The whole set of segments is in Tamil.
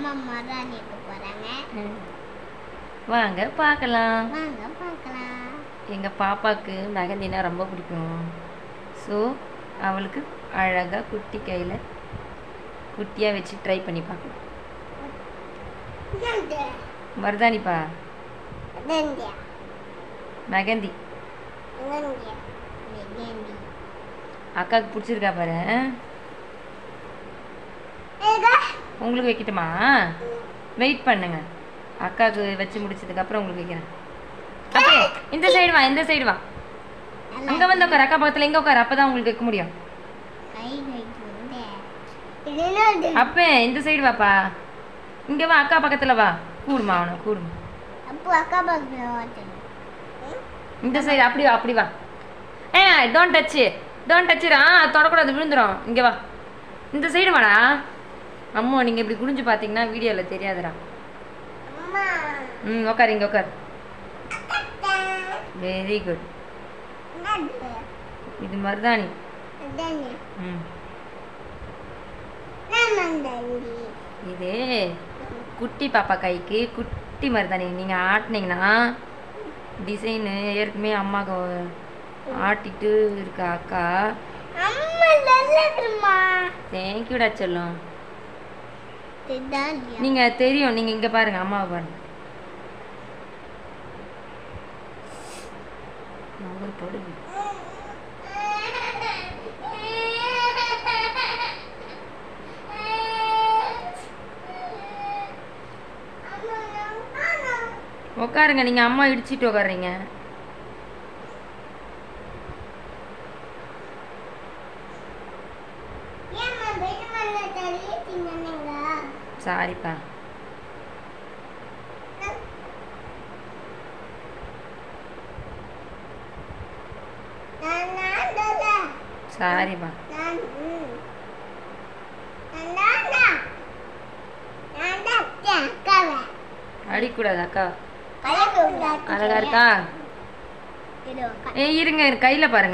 அம்மா மரம் இருக்க போறாங்க ம். வாங்க பார்க்கலாம் வாங்க பார்க்கலாம் எங்கள் பாப்பாவுக்கு மெகந்தினா ரொம்ப பிடிக்கும் ஸோ அவளுக்கு அழகாக குட்டி கையில் குட்டியாக வச்சு ட்ரை பண்ணி பார்க்கலாம் இதாண்டு. மருதாணிப்பா இதாண்டு. மெகந்தி இதாண்டு. இதாண்டு. அக்காவுக்கு பிடிச்சிருக்கா பாரு ஏதா? உங்களுக்கு வைக்கட்டுமா வெயிட் பண்ணுங்க அக்காவுக்கு வச்சு முடிச்சதுக்கப்புறம் உங்களுக்கு வைக்கிறேன் அப்பே இந்த சைடு வா இந்த சைடு வா அங்கே வந்து உட்கார் அக்கா பக்கத்தில் எங்கே உட்கார் அப்போ தான் உங்களுக்கு வைக்க முடியும் கை வைத்து வந்து. இது என்னது? அப்பே இந்த சைடு வாப்பா இங்கே வா அக்கா பக்கத்தில் வா கூடுமா அவனை கூடுமா அப்போ அக்கா பக்கத்துல வாத்தணும். இந்த சைடு அப்படி வா அப்படி வா ஏ டோன்ட் டச்சு டோன்ட் டச்சுரா தொடக்கூடாது விழுந்துரும் இங்கே வா இந்த சைடு வாடா அம்மா நீங்கள் இப்படி குனிஞ்சு பார்த்தீங்கன்னா வீடியோவில் தெரியாதுடா அம்மா. ம் உட்கார் இங்கே உட்கார் அக்கா. வெரி குட் என்னது? இது மருதாணி இதாண்டு. ம் நான் வந்தாண்டி. இது குட்டி பாப்பா கைக்கு குட்டி மருதாணி நீங்கள் ஆட்டினீங்கன்னா டிசைனு ஏற்கனவே அம்மாவுக்கு ஆட்டிட்டு இருக்கா அக்கா அம்மா நல்லதுமா தேங்க்யூடா செல்லம் இதாண்டியா? நீங்கள் தெரியும் நீங்கள் இங்கே பாருங்க அம்மாவை பாருங்க அவர் படுது உட்காருங்க நீங்கள் அம்மா இடிச்சிட்டு உட்காருங்க ஏம்மா வெறுமல்ல தள்ளி தின்னீங்க? சாரிப்பா நான் நான் தல. சாரிப்பா நான் ம். நான் நான் தான். நான் தான் அத்தை, அக்காவை. அடிக்கூடாது அக்கா கலக்க விடாது. அழகா இருக்கா இது உக்கா- ஏய் இருங்க கையில் பாருங்க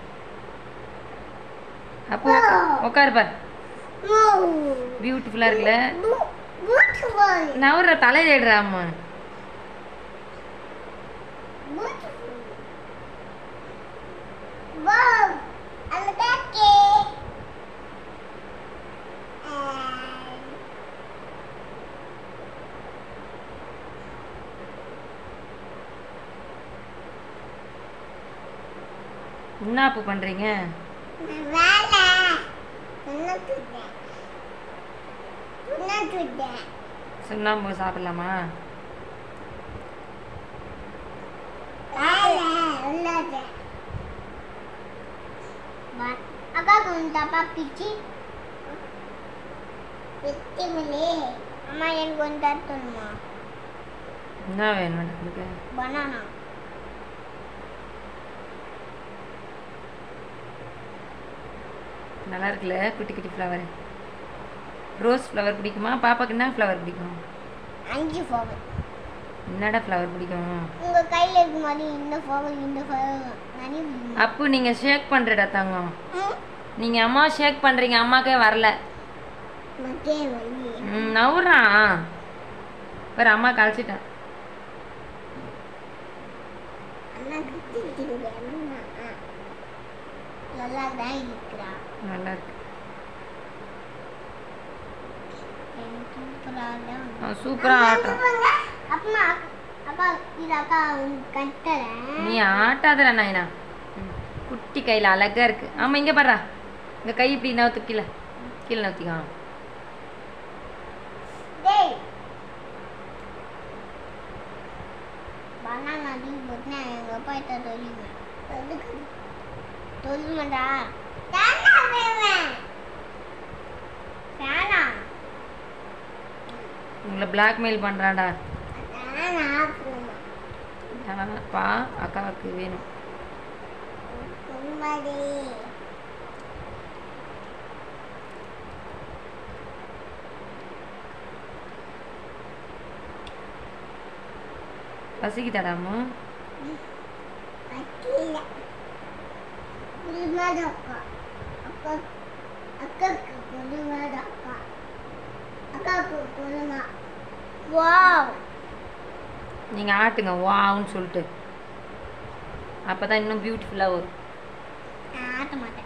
அப்போ உக்கா- உட்காரு பாரு ஓ. பியூட்டிஃபுல்லாக இருக்குல்ல பூ- beautiful. நவர தலையில இடுறா அம்மா Beautiful. Wow. அழகா இருக்கே. ஆ. என்ன அப்போ பண்ணுறீங்க வேலை துண்ணத்துட்டேன் துண்ணத்துட்டேன் சுண்ணாம்பு சாப்பிடலாமா வேலை உள்ளது அக்கா கொஞ்சம் தப்பா பிச்சு பிச்சுங்களே அம்மா எனக்கு கொஞ்சம் தரணுமா என்ன வேணும் உங்களுக்கு பனானா நல்லா இருக்குல்ல குட்டி குட்டி ஃப்ளவர் ரோஸ் ஃப்ளவர் பிடிக்குமா பாப்பாக்கு என்ன ஃப்ளவர் பிடிக்கும் அஞ்சு ஃபோவல் என்னடா ஃப்ளவர் பிடிக்கும் உங்க கையில இருக்க மாதிரி இந்த ஃபோவல் இந்த ஃபோவல் நிறைய பிடிக்குமா? அப்பு நீங்கள் ஷேக் பண்ணுறடா தங்கம் ம். நீங்கள் அம்மா ஷேக் பண்ணுறீங்க அம்மாக்கே வரல மக்கே வலி ம் நவுறான் வேறு அம்மா கழிச்சிட்டேன் அண்ணா குத்திட்டீங்க அண்ணா நல்லா தான் இருக்கிறா நல்லா இருக்கு எனக்கு சூப்பராக தான் அவன் சூப்பராக ஆட்டம் அப்பா அப்பா இது அக்கா கட்டுறேன் நீ ஆட்டாதடா நாயனா ம், குட்டி கையில் அழகா இருக்கு ஆமாம் இங்கே பாடுறா இந்த கை இப்படி நவுத்து கீழே கீழே நவுத்திக்கோ டேய் பனானா டீ போட்டுனா எங்க அப்பா கிட்ட சொல்லுவேன் எதுக்கு சொல்லுமாடா தானா வேவேன் தானா உங்களை பிளாக்மெயில் பண்ணுறான்டா தானா ஆஃப்ரூமா பா அக்காவுக்கு வேணும் சும்மாடி பசிக்குதாடாமோ அக்கில குருமாத அக்கா அக்கா அக்காக்கு குருமாத அக்கா அக்காவுக்கு கொடுங்க வாவ் நீங்கள் ஆட்டுங்க வாவுன்னு சொல்லிட்டு அப்போ தான் இன்னும் பியூட்டிஃபுல்லாக வரும் நான் ஆட்ட மாட்டேன்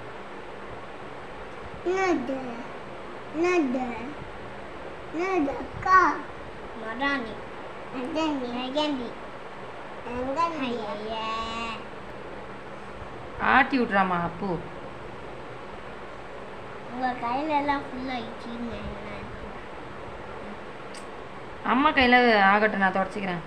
என்னது என்னது என்னது அக்கா மராணி அஜந்தி அஜந்தி ஐயா ஆட்டி விட்றாமா அப்பு உங்க கையில எல்லாம் ஃபுல்லா இச்சிங்க அம்மா கையில் ஆகட்டும் நான் தொடச்சிக்கிறேன்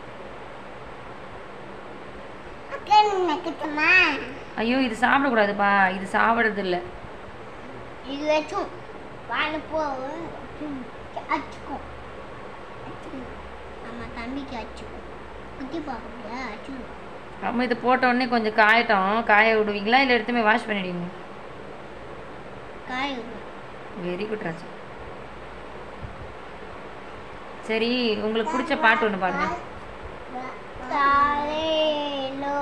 அக்கா நக்கட்டுமா ஐயோ இது சாப்பிடக்கூடாதுப்பா இது சாப்பிட்றது இல்லை இது வச்சும் வாழ போ அச்சுக்கும் அச்சுக்கும் நம்ம தம்பிக்கு அச்சுக்கும் குத்தி பார்க்க அச்சுக்கும் அம்மா இது போட்ட உடனே கொஞ்சம் காயட்டும் காய விடுவீங்களா இல்லை எடுத்துமே வாஷ் பண்ணிடுவீங்க காய் விடும். வெரி குட் ராஜா சரி உங்களுக்கு பிடிச்ச பாட்டு ஒன்று பாடுங்க தாலேலோ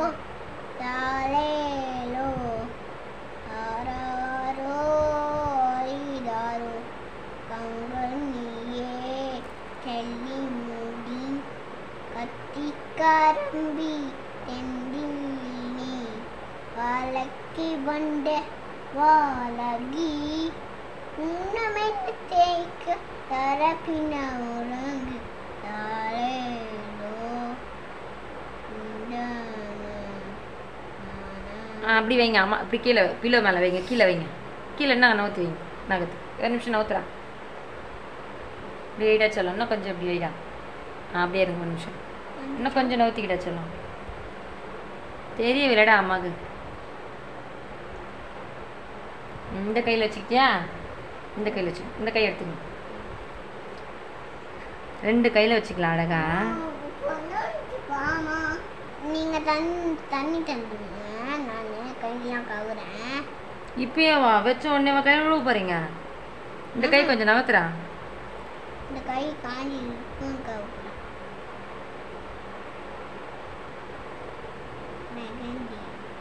தாலேலோ ஆராரோ ஐதாரோ கங்கள் நீயே செல்லி மூடி கத்தி கரம்பி தெந்தினி வாழக்கி வண்ட வாழகி உன்னமென்ன தேய்க்க தரப்பின உறங்கு தாலேலோ ஆ, அப்படி வைங்க அம்மா அப்படி கீழே பில்லோ மேலே வைங்க கீழே வைங்க கீழே என்ன நவுத்து வைங்க நகத்து ஒரு நிமிஷம் நவுத்துறா இப்படி வெயிட்டாக சொல்லலாம் இன்னும் கொஞ்சம் இப்படி வெயிடா ஆ அப்படியே இருங்க ஒரு நிமிஷம் இன்னும் கொஞ்சம் நவுத்திக்கிட்டா சொல்லலாம் தெரிய விளையாடா அம்மாவுக்கு இந்த கையில் வச்சுக்கிட்டியா இந்த கையில் வச்சு இந்த கை எடுத்துங்க ரெண்டு கையில் வச்சுக்கலாம் அழகா ஆமா நீங்க தண்ணி தண்ணி தந்துங்க நான் கையெல்லாம் கவுறேன் இப்பயே வா வச்ச உடனே வா கை விழுவ போறீங்க இந்த கை கொஞ்சம் நகத்துறா இந்த கை காஞ்சி இருக்கும் கவுறேன் மெகந்தி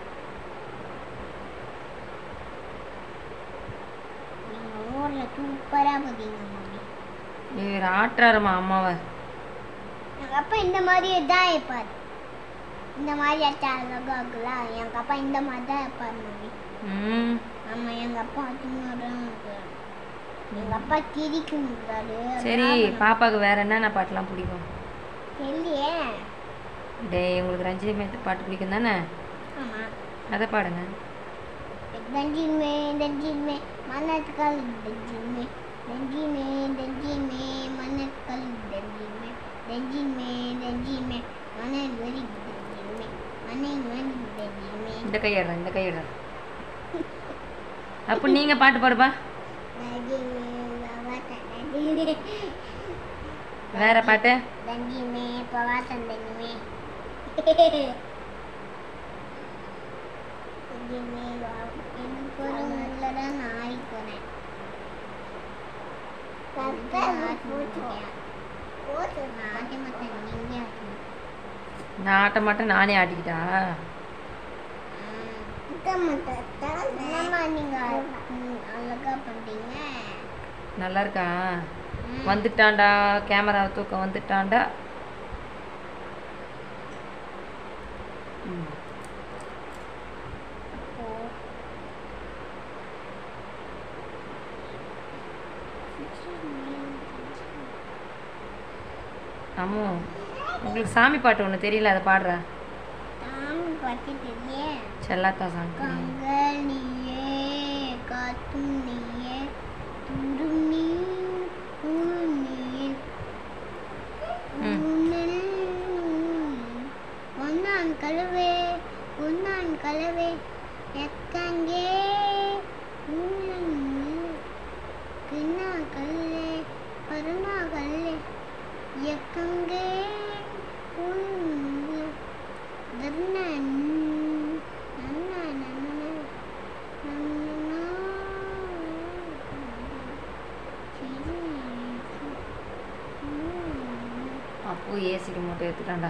நீங்க ஊர்ல சூப்பரா பார்த்தீங்க மம்மி இவர் ஆட்டுறாருமா அம்மாவை எங்கள் அப்பா இந்த மாதிரியே தான் இருப்பார் இந்த மாதிரி அச்சா அழகா இருக்குல்ல எங்கள் அப்பா இந்த மாதிரி தான் இருப்பார் மம்மி ம் ஆமாம் எங்கள் அப்பா அதுமாதிரி எங்கள் அப்பா திரிக்குங்கிறாரு சரி பாப்பாவுக்கு வேற என்னென்ன பாட்டெல்லாம் பிடிக்கும் இல்லையே டேய் உங்களுக்கு ரஞ்சினி மேத்து பாட்டு பிடிக்கும் தானே ஆமாம் அதை பாடுங்க தஞ்சிமே தஞ்சிமே மனத்துக்கால் தஞ்சிமே தஞ்சிமே தஞ்சிமே மனத்துக்கால் தஞ்சிமே தஞ்சிமே தஞ்சிமே மணல் வரி தஞ்சிமே மணல் வரி தஞ்சிமே இந்த கையிடுறேன் இந்த கையிடுறேன் அப்போ நீங்கள் பாட்டு பாடுப்பா தஞ்சிமே பவாத்தன் தஞ்சிமே வேற பாட்டு தஞ்சிமே பவாத்தன் தஞ்சிமே தஞ்சிமே எனக்கு ஒரு முள்ள தான் நாரி போனேன் நான் ஆட்ட மாட்டேன் நானே ஆட்டிக்கிட்டா என்னம்மா நீங்க ம், அழகா பண்றீங்க நல்லா இருக்கா ம். வந்துட்டான்டா கேமராவை தூக்க வந்துட்டான்டா ம். அப்போ அம்மு உங்களுக்கு சாமி பாட்டு ஒன்று தெரியல அதை பாடுறா தாமி பத்தி தெரிய செல்லாத்தா சாங் கங்கள் நீயே காத்தும் நீயே துடும் நீ ஊரும் நீயே ம். உன்னல் ஒன்னான் கலவே ஒன்னான் கலவே எக்கங்கே உள்ளன் கிண்ணா கல்லே கருணா கல்லே எக்கங்கே உள்ள தர்ணன் நன்னா நன்னா நன்னா அப்போ ஏசிக்கு மட்டும் எடுத்துட்டான்டா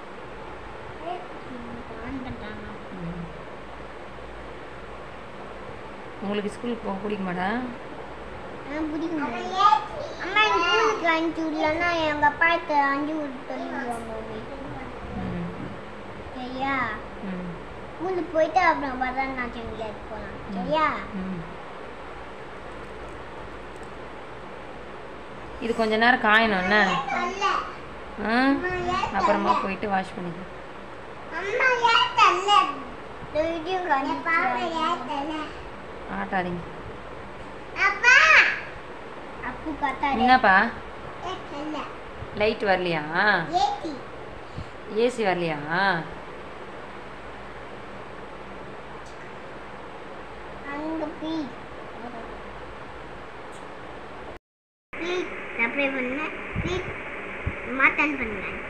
ம். உங்களுக்கு ஸ்கூலுக்கு போக பிடிக்குமாடா எனக்கு பிடிக்கும் அம்மா எனக்கு ஸ்கூலுக்கு அனுப்பிச்சு விடலன்னா எங்கள் அப்பாவுக்கு அஞ்சு விட்டு சொல்லிடுவோம் மம்மி ம் சரியா ம் ஸ்கூலுக்கு போயிட்டு அப்புறம் பரதநாட்டியம் விளையாட போகலாம் சரியா ம் இது கொஞ்ச நேரம் காயணும் என்ன ஆ அப்புறமா போயிட்டு வாஷ் பண்ணிக்க அம்மா ஏன் தரல வீடியோ காமிச்சு ஆட்டாதீங்க அப்பா அப்பு பார்த்தா என்னப்பா ஏத்தல லைட் வரலையா ஏத்தி ஏசி வரலையா அங்க பீ பீ அப்ளை பண்ண பீ மாத்தான் பண்ணேன்